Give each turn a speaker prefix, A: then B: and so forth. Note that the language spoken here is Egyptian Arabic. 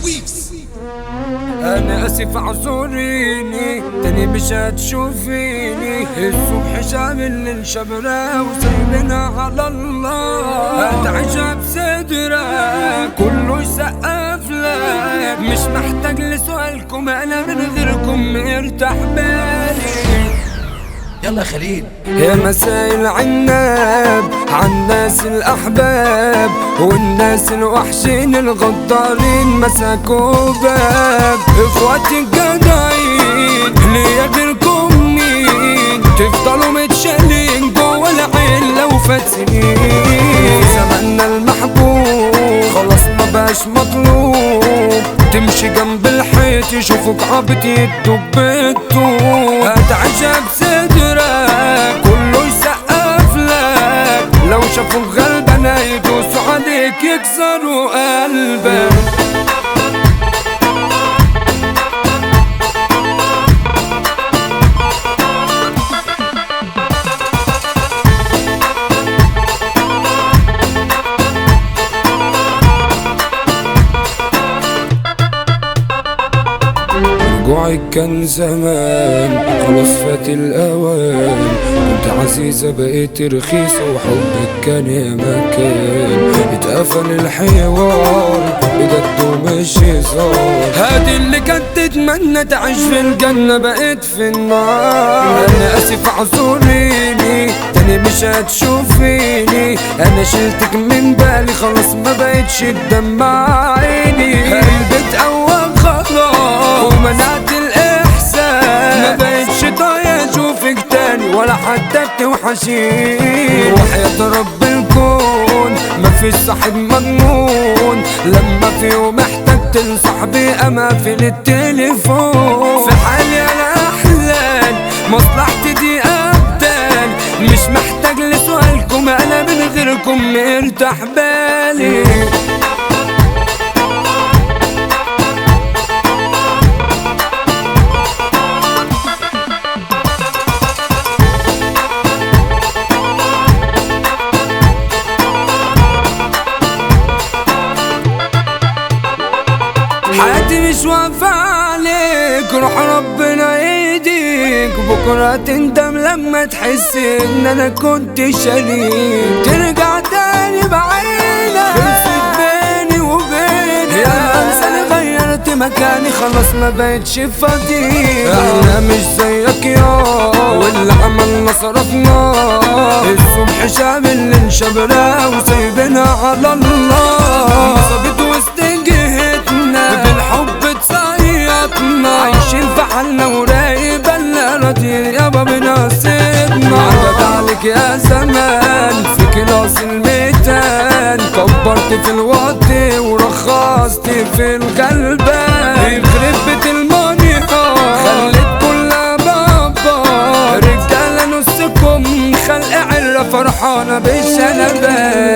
A: انا اسف اعذريني تاني مش هتشوفيني الصبح شامل الشبرة وسايبنا على الله هتعيشها بصدرك كله يسقف لك مش محتاج لسؤالكم انا من غيركم مرتاح بالي
B: يلا يا خليل
A: يا مسائل عناب عالناس الأحباب والناس الوحشين الغدارين مسكوا باب إخواتي الجدعين ليا غيركم مين تفضلوا متشالين جوا العين لو فات سنين زماننا المحبوب خلاص ما بقاش مطلوب تمشي جنب الحيط يشوفوك عبط يدوك بالطوب هتعيشها بصدرك كله يسقف لك لو شافوك غلبانة يدوسوا عليك يكسروا قلبك رجوعك كان زمان خلاص فات الأوان كنت عزيزة بقيت رخيصة وحبك كان يا مكان اتقفل الحوار بجد ومش هزار هادي اللي كانت تتمنى تعيش في الجنة بقيت في النار أنا آسف اعذريني تاني مش هتشوفيني أنا شلتك من بالي خلاص ما بقتش تدمع عيني قلبي اتقوم خلاص ومنعت الإحساس ما بقتش طايق أشوفك تاني ولا حتى بتوحشيني وحياة رب الكون ما فيش صاحب مضمون لما في يوم احتاج تنصح بأما في التليفون في حالي أنا أحلام مصلحتي دي أبدان مش محتاج لسؤالكم أنا من غيركم مرتاح بالي حياتي مش واقفة عليك روح ربنا يهديك بكرة تندم لما تحس ان انا كنت شريك ترجع تاني بعينك خلصت بيني وبينك يا انسى غيرت مكاني خلاص ما بقتش فاضي احنا مش زيك يا واللي عملنا صرفنا الصبح شامل الشبرة وسايبنا على الله ثابت وسط جهتنا بالحب تصيطنا عايشين في حالنا ورايبة لا راضي يابا بنصيبنا عدد عليك يا زمان في كلاس الميتان كبرت في الوقت ورخصت في الغلبان يخرب بيت المانيا خليت كلها بابا رجالة نصكم خلق عرة فرحانة بالشنبان